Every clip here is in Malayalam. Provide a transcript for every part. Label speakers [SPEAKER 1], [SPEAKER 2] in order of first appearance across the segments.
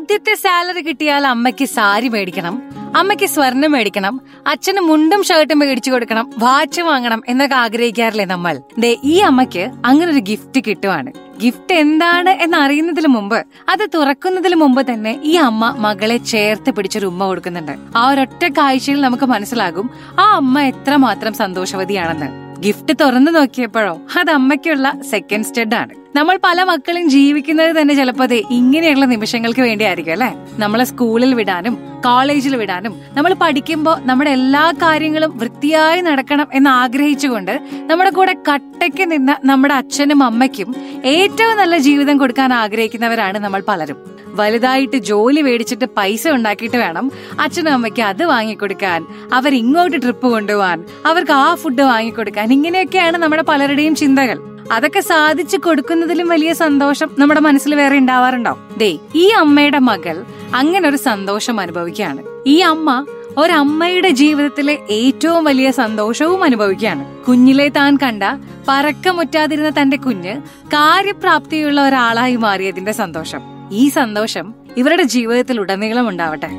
[SPEAKER 1] ആദ്യത്തെ സാലറി കിട്ടിയാൽ അമ്മയ്ക്ക് സാരി മേടിക്കണം അമ്മയ്ക്ക് സ്വർണം മേടിക്കണം അച്ഛന് മുണ്ടും ഷർട്ടും മേടിച്ചു കൊടുക്കണം വാച്ച് വാങ്ങണം എന്നൊക്കെ ആഗ്രഹിക്കാറില്ലേ നമ്മൾ ദേ ഈ അമ്മയ്ക്ക് അങ്ങനെ ഒരു ഗിഫ്റ്റ് കിട്ടുവാണ് ഗിഫ്റ്റ് എന്താണ് എന്ന് അറിയുന്നതിന് മുമ്പ് അത് തുറക്കുന്നതിന് മുമ്പ് തന്നെ ഈ അമ്മ മകളെ ചേർത്ത് പിടിച്ചൊരു ഉമ്മ കൊടുക്കുന്നുണ്ട് ആ ഒരൊറ്റ കാഴ്ചയിൽ നമുക്ക് മനസ്സിലാകും ആ അമ്മ എത്രമാത്രം സന്തോഷവതിയാണെന്ന് ഗിഫ്റ്റ് തുറന്നു നോക്കിയപ്പോഴോ അത് അമ്മയ്ക്കുള്ള സെക്കൻഡ് സ്റ്റെഡ് ആണ് നമ്മൾ പല മക്കളും ജീവിക്കുന്നത് തന്നെ ചിലപ്പോൾ അതെ ഇങ്ങനെയുള്ള നിമിഷങ്ങൾക്ക് വേണ്ടിയായിരിക്കും അല്ലെ നമ്മളെ സ്കൂളിൽ വിടാനും കോളേജിൽ വിടാനും നമ്മൾ പഠിക്കുമ്പോൾ നമ്മുടെ എല്ലാ കാര്യങ്ങളും വൃത്തിയായി നടക്കണം എന്ന് ആഗ്രഹിച്ചുകൊണ്ട് നമ്മുടെ കൂടെ കട്ടയ്ക്ക് നിന്ന നമ്മുടെ അച്ഛനും അമ്മയ്ക്കും ഏറ്റവും നല്ല ജീവിതം കൊടുക്കാൻ ആഗ്രഹിക്കുന്നവരാണ് നമ്മൾ പലരും വലുതായിട്ട് ജോലി മേടിച്ചിട്ട് പൈസ ഉണ്ടാക്കിയിട്ട് വേണം അച്ഛനും അമ്മയ്ക്ക് അത് വാങ്ങിക്കൊടുക്കാൻ അവർ ഇങ്ങോട്ട് ട്രിപ്പ് കൊണ്ടുപോകാൻ അവർക്ക് ആ ഫുഡ് വാങ്ങിക്കൊടുക്കാൻ ഇങ്ങനെയൊക്കെയാണ് നമ്മുടെ പലരുടെയും ചിന്തകൾ അതൊക്കെ സാധിച്ചു കൊടുക്കുന്നതിലും വലിയ സന്തോഷം നമ്മുടെ മനസ്സിൽ വേറെ ഉണ്ടാവാറുണ്ടോ ദേ ഈ അമ്മയുടെ മകൾ അങ്ങനെ ഒരു സന്തോഷം അനുഭവിക്കുകയാണ് ഈ അമ്മ ഒരമ്മയുടെ ജീവിതത്തിലെ ഏറ്റവും വലിയ സന്തോഷവും അനുഭവിക്കുകയാണ് കുഞ്ഞിലെ താൻ കണ്ട പറക്കമുറ്റാതിരുന്ന തന്റെ കുഞ്ഞ് കാര്യപ്രാപ്തിയുള്ള ഒരാളായി മാറിയതിന്റെ സന്തോഷം ഈ സന്തോഷം ഇവരുടെ ജീവിതത്തിൽ ഉടനീളം ഉണ്ടാവട്ടെ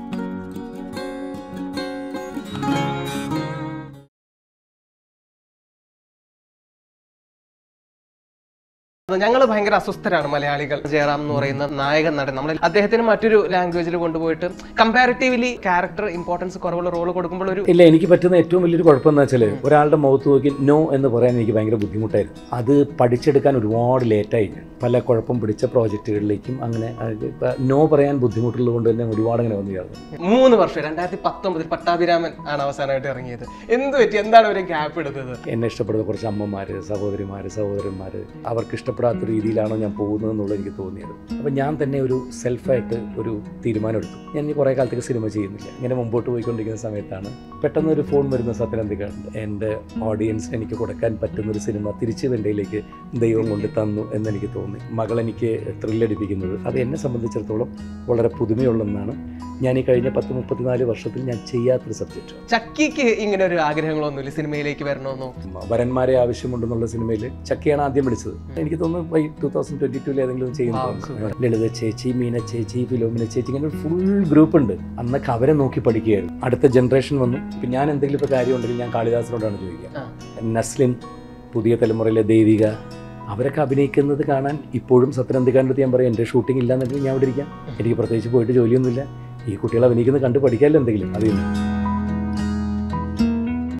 [SPEAKER 2] ഞങ്ങൾ ഭയങ്കര അസ്വസ്ഥരാണ് മലയാളികൾ ജയറാം എന്ന് പറയുന്ന നായകൻ നടൻ നമ്മൾ അദ്ദേഹത്തിന് മറ്റൊരു ലാംഗ്വേജിൽ കൊണ്ടുപോയിട്ട് കമ്പാരിറ്റീവ്ലി ക്യാരക്ടർ ഇമ്പോർട്ടൻസ് കുറവുള്ള റോൾ കൊടുക്കുമ്പോൾ ഒരു
[SPEAKER 3] ഇല്ല എനിക്ക് പറ്റുന്ന ഏറ്റവും വലിയൊരു കുഴപ്പം എന്ന് വെച്ചാൽ ഒരാളുടെ മുഖത്ത് നോക്കി നോ എന്ന് പറയാൻ എനിക്ക് ഭയങ്കര ബുദ്ധിമുട്ടായിരുന്നു അത് പഠിച്ചെടുക്കാൻ ഒരുപാട് ലേറ്റായി ഞാൻ പല കുഴപ്പം പിടിച്ച പ്രോജക്റ്റുകളിലേക്കും അങ്ങനെ നോ പറയാൻ ബുദ്ധിമുട്ടുള്ളത് കൊണ്ട് തന്നെ ഒരുപാട് അങ്ങനെ വന്നു ചേർന്നു
[SPEAKER 2] മൂന്ന് വർഷം രണ്ടായിരത്തി പത്തൊമ്പതിൽ പട്ടാഭിരാമൻ ആണ് അവസാനമായിട്ട് ഇറങ്ങിയത് എന്ത് പറ്റി എന്താണ് ഒരു ഗ്യാപ്പ് എടുത്തത്
[SPEAKER 3] എന്നെ ഇഷ്ടപ്പെടുന്ന കുറച്ച് അമ്മമാർ സഹോദരിമാർ സഹോദരന്മാർ അവർക്ക് ഇഷ്ടപ്പെടാത്ത രീതിയിലാണോ ഞാൻ പോകുന്നത് എന്നുള്ളത് എനിക്ക് തോന്നിയത് അപ്പം ഞാൻ തന്നെ ഒരു സെൽഫായിട്ട് ഒരു തീരുമാനം എടുത്തു ഞാൻ ഇനി കുറേ കാലത്തേക്ക് സിനിമ ചെയ്യുന്നില്ല ഇങ്ങനെ മുമ്പോട്ട് പോയിക്കൊണ്ടിരിക്കുന്ന സമയത്താണ് പെട്ടെന്ന് ഒരു ഫോൺ വരുന്ന സത്യനന്ദിക്കാണ്ട് എൻ്റെ ഓഡിയൻസിന് എനിക്ക് കൊടുക്കാൻ പറ്റുന്ന ഒരു സിനിമ തിരിച്ച് വെണ്ടയിലേക്ക് ദൈവം കൊണ്ട് തന്നു എന്ന് എനിക്ക് തോന്നി മകൾ എനിക്ക് ത്രില്ലടിപ്പിക്കുന്നത് അത് എന്നെ സംബന്ധിച്ചിടത്തോളം വളരെ പുതുമയുള്ളതെന്നാണ് ഞാൻ ഈ കഴിഞ്ഞ പത്ത് മുപ്പത്തിനാല് വർഷത്തിൽ ഞാൻ ചെയ്യാത്തൊരു സബ്ജക്റ്റ്
[SPEAKER 2] ചക്കിക്ക് ഇങ്ങനെ ഒരു ആഗ്രഹങ്ങളൊന്നുമില്ല സിനിമയിലേക്ക് വരണമെന്നോ
[SPEAKER 3] വരന്മാരെ ആവശ്യമുണ്ടെന്നുള്ള സിനിമയിൽ ചക്കയാണ് ആദ്യം വിളിച്ചത് എനിക്ക് തോന്നുന്നു ബൈ ടൂ തൗസൻഡ് ട്വന്റി ടൂവിൽ ഏതെങ്കിലും
[SPEAKER 2] ആ,
[SPEAKER 3] ചെയ്യുന്നു
[SPEAKER 2] super.
[SPEAKER 3] ലളിത ചേച്ചി മീന ചേച്ചി ഫിലോമിന ചേച്ചി ഇങ്ങനെ ഒരു ഫുൾ ഗ്രൂപ്പ് ഉണ്ട് അന്നൊക്കെ അവരെ നോക്കി പഠിക്കുകയായിരുന്നു അടുത്ത ജനറേഷൻ വന്നു ഇപ്പം ഞാൻ എന്തെങ്കിലും ഇപ്പോൾ കാര്യം ഉണ്ടെങ്കിൽ ഞാൻ കാളിദാസിനോടാണ് ചോദിക്കുക
[SPEAKER 2] ആ.
[SPEAKER 3] നസ്ലിൻ പുതിയ തലമുറയിലെ ദേവിക അവരൊക്കെ അഭിനയിക്കുന്നത് കാണാൻ ഇപ്പോഴും സത്യനന്ദിക്കാൻ്റെ അടുത്ത് ഞാൻ പറയും എൻ്റെ ഷൂട്ടിംഗ് ഇല്ലാന്നുണ്ടെങ്കിൽ ഞാൻ അവിടെ ഇരിക്കാം എനിക്ക് പ്രത്യേകിച്ച് പോയിട്ട് ജോലിയൊന്നുമില്ല ഈ കുട്ടികൾ അഭിനയിക്കുന്നത് കണ്ട് പഠിക്കാമല്ലോ എന്തെങ്കിലും അതിൽ നിന്ന്